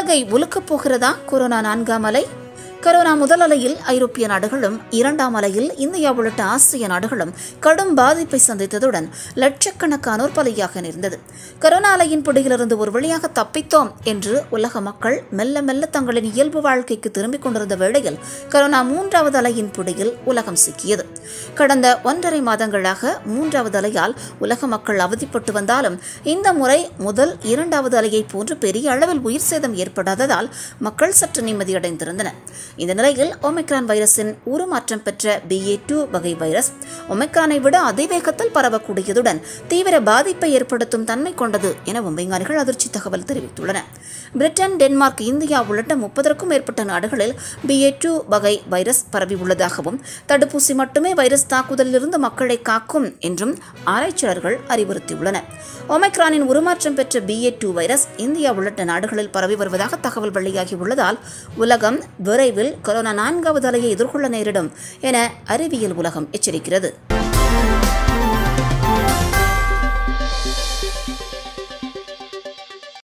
உலகை உலுக்கப் போகிறதா கொரோனா நான்காம் அலை கொரோனா முதல் அலையில் ஐரோப்பிய நாடுகளும் இரண்டாம் அலையில் இந்தியா உள்ளிட்ட ஆசிய நாடுகளும் கடும் பாதிப்பை சந்தித்ததுடன் லட்சக்கணக்கானோர் பலியாக நேர்ந்தது கொரோனா அலையின் பிடியிலிருந்து ஒரு வழியாக தப்பித்தோம் என்று உலக மக்கள் மெல்ல மெல்ல தங்களின் இயல்பு வாழ்க்கைக்கு திரும்பிக் கொண்டிருந்த வேளையில் கொரோனா மூன்றாவது அலையின் பிடியில் உலகம் சிக்கியது கடந்த ஒன்றரை மாதங்களாக மூன்றாவது அலையால் உலக மக்கள் அவதிப்பட்டு வந்தாலும் இந்த முறை முதல் இரண்டாவது அலையை போன்று பெரிய அளவில் உயிர் சேதம் ஏற்படாததால் மக்கள் சற்று நிம்மதியடைந்திருந்தனர் இந்த நிலையில் ஒமிக்ரான் வைரஸின் உருமாற்றம் பெற்ற பிஏ டூ வகை வைரஸ் ஒமிக்ரானை விட அதிவேகத்தில் பரவக்கூடியதுடன் தீவிர பாதிப்பை ஏற்படுத்தும் தன்மை கொண்டது எனவும் விஞ்ஞானிகள் அதிர்ச்சி தகவல் தெரிவித்துள்ளனர் பிரிட்டன் டென்மார்க் இந்தியா உள்ளிட்ட முப்பதற்கும் மேற்பட்ட நாடுகளில் பிஏ டூ வகை வைரஸ் பரவியுள்ளதாகவும் தடுப்பூசி மட்டுமே வைரஸ் தாக்குதலிலிருந்து மக்களை காக்கும் என்றும் ஆராய்ச்சியாளர்கள் அறிவுறுத்தியுள்ளனர் ஒமைக்ரானின் உருமாற்றம் பெற்ற பிஏ டூ வைரஸ் இந்தியா உள்ளிட்ட நாடுகளில் பரவி வருவதாக தகவல் வெளியாகியுள்ளதால் உலகம் விரைவில் கொரோனா நான்காவது அலையை எதிர்கொள்ள நேரிடும் என அறிவியல் உலகம் எச்சரிக்கிறது